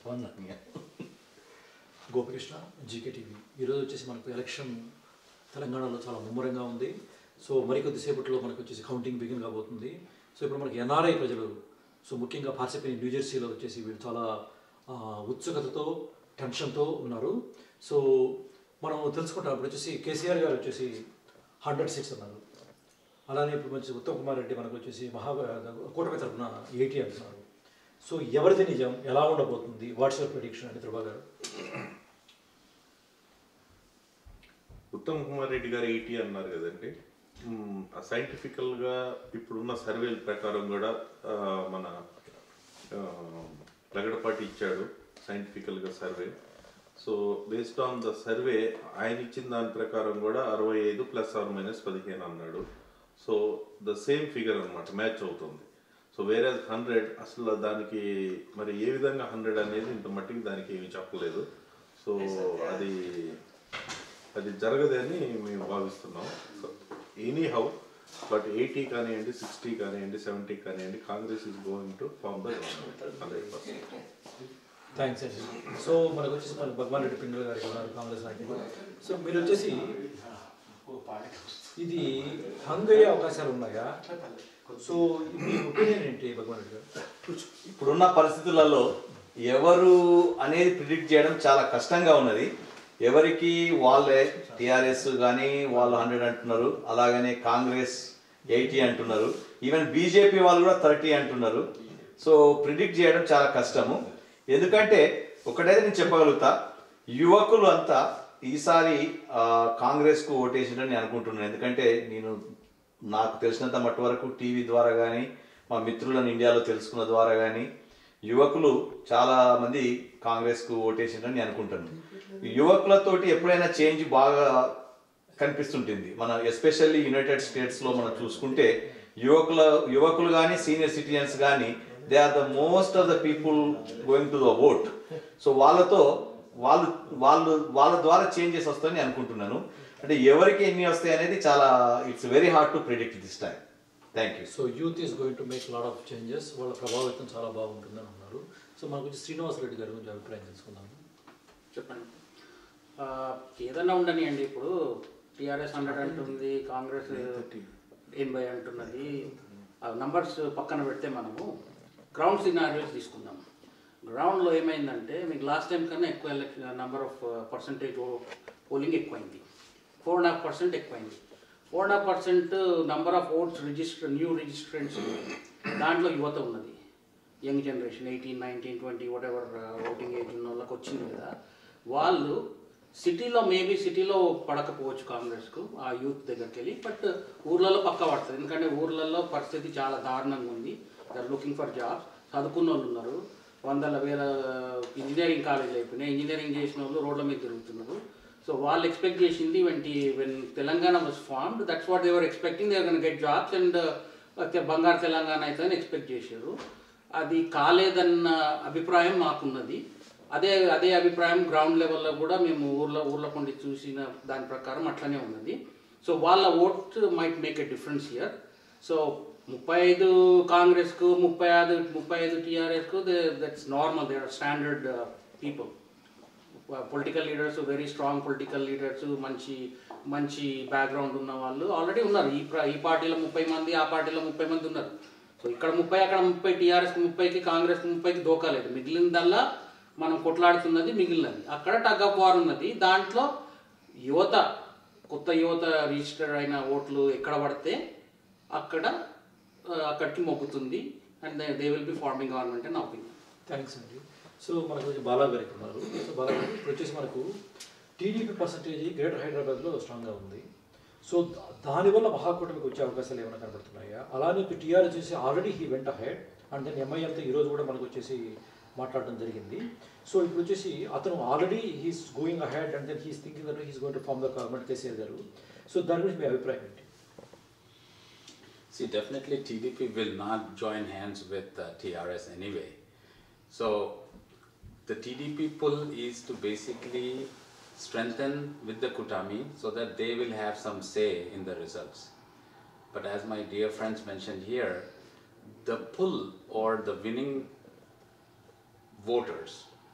బాగుందా Gopikrishna GK TV ఈరోజు వచ్చేసి మనకు ఎలక్షన్ తెలంగాణలో చాలా ముమ్మరంగా ఉంది సో మరికొద్దిసేపట్లో మనకు వచ్చేసి కౌంటింగ్ బిగిన్ కాబోతుంది సో ఇప్పుడు మనకి ఎన్ఆర్ఐ ప్రజలు సో ముఖ్యంగా పార్సిపేని న్యూజెర్సీలో వచ్చేసి వీళ్ళు చాలా ఆ, ఉత్సుకతతో టెన్షన్తో ఉన్నారు సో మనం తెలుసుకుంటాం ఇప్పుడు వచ్చేసి కేసీఆర్ గారు వచ్చేసి హండ్రెడ్ సీట్స్ అన్నారు అలానే ఇప్పుడు మంచి ఉత్తమ్ కుమార్ రెడ్డి మనకు వచ్చేసి మహా కూటమి తరఫున ఎయిటీ అంటున్నారు సో ఎవరిది నిజం ఎలా ఉండబోతుంది వాట్స్ యువర్ ప్రిడిక్షన్ అని త్రిభా గారు ఉత్తమ్ కుమార్ రెడ్డి గారు ఎయిటీ అన్నారు కదండి మ్మ్, ఆ scientifical గా ఇప్పుడున్న సర్వేల ప్రకారం కూడా ఆ, మన ఆ, లగడపాటి ఇచ్చాడు scientifical గా survey so based on the survey ఆయన ఇచ్చిన దాని ప్రకారం కూడా అరవై ఐదు ప్లస్ ఆర్ మైనస్ పదిహేను అన్నాడు సో ద సేమ్ ఫిగర్ అన్నమాట మ్యాచ్ అవుతుంది సో వేరే హండ్రెడ్ అసలు దానికి మరి ఏ విధంగా హండ్రెడ్ అనేది ఇంత మట్టికి దానికి ఏమీ చెప్పలేదు సో అది అది జరగదని మేము భావిస్తున్నాం so any how but eighty కానివ్వండి సిక్స్టీ కానివ్వండి సెవెంటీ కానివ్వండి Congress is going to form the government hundred percent thanks అండి సో మనకు వచ్చేసి మన భగవాన్ రెడ్డి పింగళ గారికి ఉన్నారు కాంగ్రెస్ నాయకులు సో మీరు వచ్చేసి ఇది హంగ్ అయ్యే అవకాశాలు ఉన్నాయా సో మీ ఒపీనియన్ ఏంటి భగవాన్ రెడ్డి గారు ఇప్పుడున్న పరిస్థితులలో ఎవరు అనేది ప్రిడిక్ట్ చేయడం చాలా కష్టంగా ఉన్నది ఎవరికి వాళ్ళే టిఆర్ఎస్ కానీ వాళ్ళు హండ్రెడ్ అంటున్నారు అలాగనే కాంగ్రెస్ ఎయిటీ అంటున్నారు ఈవెన్ బీజేపీ వాళ్ళు కూడా థర్టీ అంటున్నారు సో ప్రిడిక్ట్ చేయడం చాలా కష్టము ఎందుకంటే ఒకటైతే నేను చెప్పగలుగుతా యువకులు అంతా ఈసారి ఆ, కాంగ్రెస్కు ఓటేసిందని నేను అనుకుంటున్నాను ఎందుకంటే నేను నాకు తెలిసినంత మట్టి వరకు టీవీ ద్వారా కానీ మా మిత్రులను ఇండియాలో తెలుసుకున్న ద్వారా కానీ యువకులు చాలా మంది కాంగ్రెస్కు ఓటేసిందని నేను అనుకుంటాను యువకులతోటి ఎప్పుడైనా చేంజ్ బాగా కనిపిస్తుంటుంది మన ఎస్పెషల్లీ యునైటెడ్ స్టేట్స్ లో మనం చూసుకుంటే యువకుల యువకులు కానీ సీనియర్ సిటిజన్స్ కానీ they are the most of the people going to the vote so వాళ్ళతో వాళ్ళు వాళ్ళు వాళ్ళ ద్వారా చేంజెస్ వస్తాయని అనుకుంటున్నాను అంటే ఎవరికి ఎన్ని వస్తాయి అనేది చాలా it's very hard to predict this time thank you so youth is going to make lot of changes వాళ్ళ ప్రభావితం చాలా బాగుంటుందని అన్నారు సో మనకు వచ్చి శ్రీనివాస్ రెడ్డి గారి గురించి అభిప్రాయం తెలుసుకుందాం చెప్పండి ఆ, ఏదన్నా ఉండనియండి ఇప్పుడు టీఆర్ఎస్ హండ్రెడ్ అంటుంది కాంగ్రెస్ ఎనభై అంటున్నది ఆ నంబర్స్ పక్కన పెడితే మనము గ్రౌండ్ సినారియోస్ తీసుకుందాం గ్రౌండ్లో ఏమైందంటే మీకు లాస్ట్ టైం కన్నా ఎక్కువ election number of percentage polling ఎక్కువైంది ఫోర్ అండ్ హాఫ్ పర్సెంట్ ఎక్కువైంది four and half percent number of votes register new registrants దాంట్లో యువత ఉన్నది young generation eighteen nineteen twenty whatever voting age ఉన్న వాళ్ళకి వచ్చింది కదా వాళ్ళు సిటీలో మేబీ సిటీలో పడకపోవచ్చు కాంగ్రెస్కు ఆ యూత్ దగ్గరికి వెళ్ళి బట్ ఊర్లలో పక్క పడుతుంది ఎందుకంటే ఊర్లలో పరిస్థితి చాలా దారుణంగా ఉంది దర్ లుకింగ్ ఫర్ జాబ్స్ చదువుకున్న వాళ్ళు ఉన్నారు వందల వేల ఇంజనీరింగ్ కాలేజ్ అయిపోయినాయి ఇంజనీరింగ్ చేసిన వాళ్ళు రోడ్ల మీద తిరుగుతున్నారు సో వాళ్ళు ఎక్స్పెక్ట్ చేసింది వెంటి when Telangana was formed that's what they were expecting they were gonna get jobs and Bangaru Telangana అవుతుందని ఎక్స్పెక్ట్ చేశారు అది కాలేదన్న అభిప్రాయం మాకున్నది అదే అదే అభిప్రాయం గ్రౌండ్ లెవెల్లో కూడా మేము ఊర్లో ఊర్లో కొండి చూసిన దాని ప్రకారం అట్లనే ఉన్నది సో వాళ్ళ vote might make a difference year so ముప్పై ఐదు కాంగ్రెస్కు ముప్పై ఐదు ముప్పై ఐదు టీఆర్ఎస్కు that's normal they are standard people political leaders very strong political leaders మంచి మంచి బ్యాక్గ్రౌండ్ ఉన్న వాళ్ళు ఆల్రెడీ ఉన్నారు ఈ ప్ర- ఈ పార్టీలో ముప్పై మంది ఆ పార్టీలో ముప్పై మంది ఉన్నారు సో ఇక్కడ ముప్పై అక్కడ ముప్పై టీఆర్ఎస్కి ముప్పైకి కాంగ్రెస్కి ముప్పైకి దోకాలేదు మిగిలిందల్లా మనం కొట్లాడుతున్నది మిగిలినది అక్కడ టగ్ ఆఫ్ వార్ ఉన్నది దాంట్లో యువత కొత్త యువత రిజిస్టర్ అయిన ఓట్లు ఎక్కడ పడితే అక్కడ ఆ, అక్కడికి మొగ్గుతుంది and they will be forming government అని ఒపీనియన్ థ్యాంక్స్ అండి సో మనకు వచ్చి బాలా గారు ఇక్కడ ఉన్నారు సో బాలా గారు ఇప్పుడు వచ్చేసి మనకు టీడీపీ పర్సంటేజ్ గ్రేటర్ హైదరాబాద్లో స్ట్రాంగ్గా ఉంది సో దా- దానివల్ల మహాకూటమికి వచ్చే అవకాశాలు ఏమైనా కనబడుతున్నాయా అలానే ఇప్పుడు టీఆర్ వచ్చేసి already he went head and then ఎంఐఎంతో ఈరోజు కూడా మనకు వచ్చేసి మాట్లాడడం జరిగింది సో ఇప్పుడు వచ్చేసి అతను already he's going ahead and then he's thinking that he's going to form the government KCR గారు సో దాని గురించి మీ అభిప్రాయం ఏంటి See, definitely TDP will not join hands with uh, TRS anyway. So the TDP pull is to basically strengthen with the Kutami so that they will have some say in the results. But as my dear friends mentioned here, the pull or the winning voters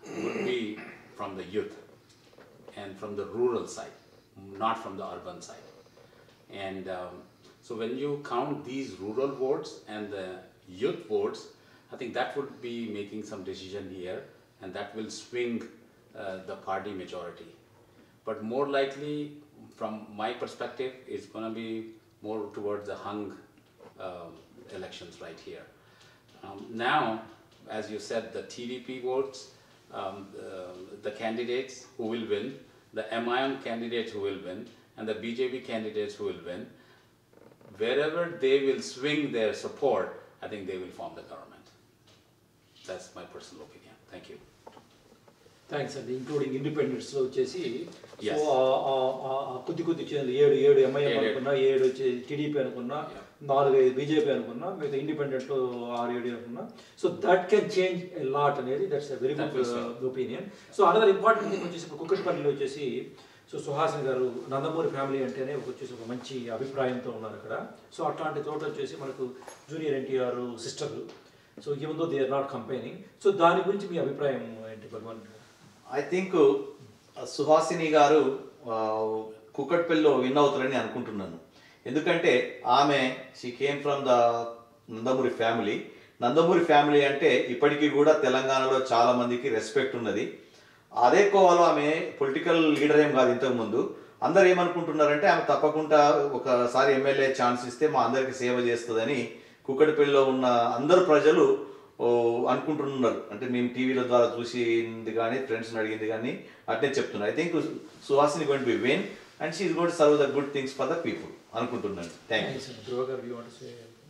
would be from the youth and from the rural side, not from the urban side. And um, so when you count these rural votes and the youth votes, I think that would be making some decision here and that will swing uh, the party majority. But more likely, from my perspective, it's going to be more towards the hung um, elections right here. Um, now, as you said, the TDP votes, um, the, the candidates who will win, the MIM candidates who will win, and the BJP candidates who will win, wherever they will swing their support, I think they will form the government. That's my personal opinion. Thank you. Thanks అండి including independence లో వచ్చేసి so Yes. ఆ- ఆ- ఆ- ఆ కొద్ది కొద్ది చేయాలి ఏడు ఏడు ఎంఐఎం ఏడు, ఏడు. అనుకున్నా ఏడు వచ్చి టీడీపీ అనుకున్నా Yeah. నాలుగు ఐదు బీజేపీ అనుకున్నా మిగతా ఇండిపెండెంట్ ఆరు ఏడు అనుకున్నా so that can change a lot అనేది that's a very That good will say. Opinion so another important thing వచ్చేసి ఇప్పుడు కుక్కటిపల్లిలో వచ్చేసి సో సుహాసిని గారు నందమూరి ఫ్యామిలీ అంటేనే ఒక వచ్చేసి ఒక మంచి అభిప్రాయంతో ఉన్నారు అక్కడ సో అట్లాంటి తోట వచ్చేసి మనకు junior NTR sister so even though they are not campaigning so దాని గురించి మీ అభిప్రాయం ఏంటి భగవాన్ ఐ థింక్ సుహాసిని గారు ఆ, కుక్కట్పల్లిలో విన్ అవుతారని అనుకుంటున్నాను ఎందుకంటే ఆమె she came from the Nandamuri family Nandamuri family అంటే ఇప్పటికీ కూడా తెలంగాణలో చాలా మందికి రెస్పెక్ట్ ఉన్నది అదే కోవలో ఆమె పొలిటికల్ లీడర్ ఏం కాదు ఇంతకుముందు అందరు ఏమనుకుంటున్నారంటే ఆమె తప్పకుండా ఒకసారి ఎమ్మెల్యే ఛాన్స్ ఇస్తే మా అందరికి సేవ చేస్తుందని కుక్కటిపల్లిలో ఉన్న అందరు ప్రజలు ఓ, అనుకుంటున్నారు అంటే మేము టీవీల ద్వారా చూసింది కానీ ఫ్రెండ్స్ని అడిగింది కానీ అట్నే చెప్తున్నారు I think Suhasini going to be win and she is got serve the good things for the people అనుకుంటున్నాను థ్యాంక్ యూ ధ్రువ గారు you want to say?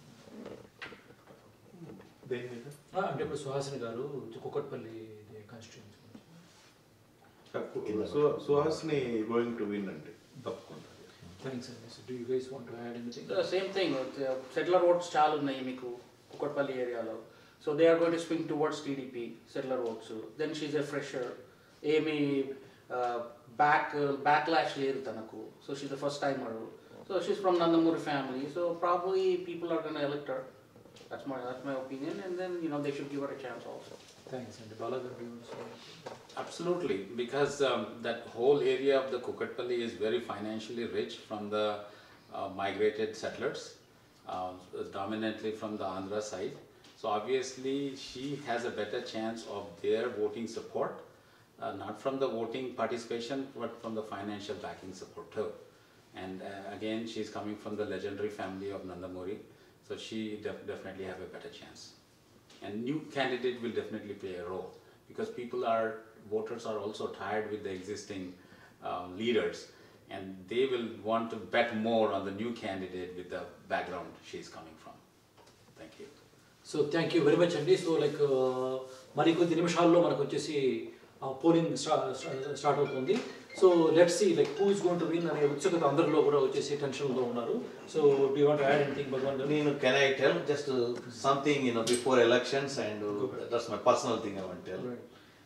దేని మీద ఆ, అంటే ఇప్పుడు సుహాసిని గారు కుక్కట్పల్లి కాన్స్టిట్యూన్సీ సు- సుహాస్ని గోయింగ్ టు విన్ అండి తప్పకుండా థ్యాంక్స్ అండి so do you guys want to add anything same thing settler votes చాలా ఉన్నాయి మీకు కుక్కట్పల్లి ఏరియాలో so they are going to swing towards TDP settler votes then she's a fresher ఏమి back backlash లేదు తనకు so she's the first timer so she's from Nandamuri family so probably people are gonna elect her that's my that's my opinion and then you know they should give R a chance also thanks అండి బాలా గారు you want to say? Absolutely, because um, that whole area of the Kukatpalli is very financially rich from the uh, migrated settlers, uh, dominantly from the Andhra side. So obviously, she has a better chance of their voting support, uh, not from the voting participation, but from the financial backing support too. And uh, again, she's coming from the legendary family of Nandamuri, so she def- definitely have a better chance. And new candidate will definitely play a role because people are voters are also tired with the existing um, leaders and they will want to bet more on the new candidate with the background she is coming from. Thank you. So thank you very much అండి so like మరి కొద్ది నిమిషాల్లో మనకు వచ్చేసి polling start అవుతుంది so let's see like who is going to win అనే ఉత్సుకత అందరిలో కూడా వచ్చేసి టెన్షన్లో ఉన్నారు so do want add anything Bhagavan గారు నేను can I tell just something you know before elections and that's my personal thing I want tell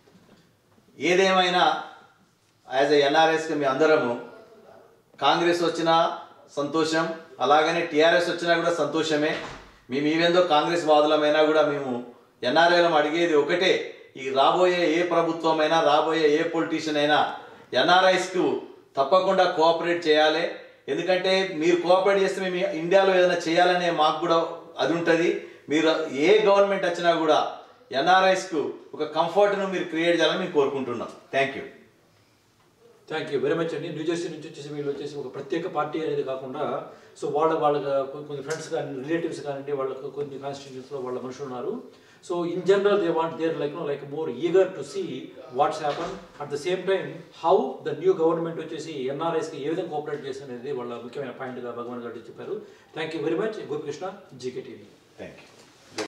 ఏదేమైనా యాజ్ ఎ ఎన్ఆర్ఎస్కి మీ అందరము కాంగ్రెస్ వచ్చినా సంతోషం అలాగనే టీఆర్ఎస్ వచ్చినా కూడా సంతోషమే మేము ఈవెందో కాంగ్రెస్ వాదులమైనా కూడా మేము ఎన్ఆర్ఐలం అడిగేది ఒకటే ఈ రాబోయే ఏ ప్రభుత్వమైనా రాబోయే ఏ పొలిటీషియన్ అయినా ఎన్ఆర్ఐస్కు తప్పకుండా కోఆపరేట్ చేయాలి ఎందుకంటే మీరు కోఆపరేట్ చేస్తే మేము ఇండియాలో ఏదైనా చేయాలనే మాకు కూడా అది ఉంటుంది మీరు ఏ గవర్నమెంట్ వచ్చినా కూడా ఎన్ఆర్ఐస్కు ఒక కంఫర్ట్ను మీరు క్రియేట్ చేయాలని మేము కోరుకుంటున్నాం thank you thank you very much అండి న్యూజెర్సీ నుంచి వచ్చేసి వీళ్ళు వచ్చేసి ఒక ప్రత్యేక పార్టీ అనేది కాకుండా సో వాళ్ళ వాళ్ళ కొన్ని ఫ్రెండ్స్ కానీ రిలేటివ్స్ కానివ్వండి వాళ్ళకు కొన్ని కాన్స్టిట్యూషన్స్లో వాళ్ళ మనుషులు ఉన్నారు so in general they want their like no like more eager to see what's happen at the same time how the new government వచ్చేసి ఎన్ఆర్ఐస్కి ఏ విధంగా కోఆపరేట్ చేస్తుంది అనేది వాళ్ళ ముఖ్యమైన పాయింట్గా భగవాన్ గారు చెప్పారు thank you very much Gopikrishna GK TV thank you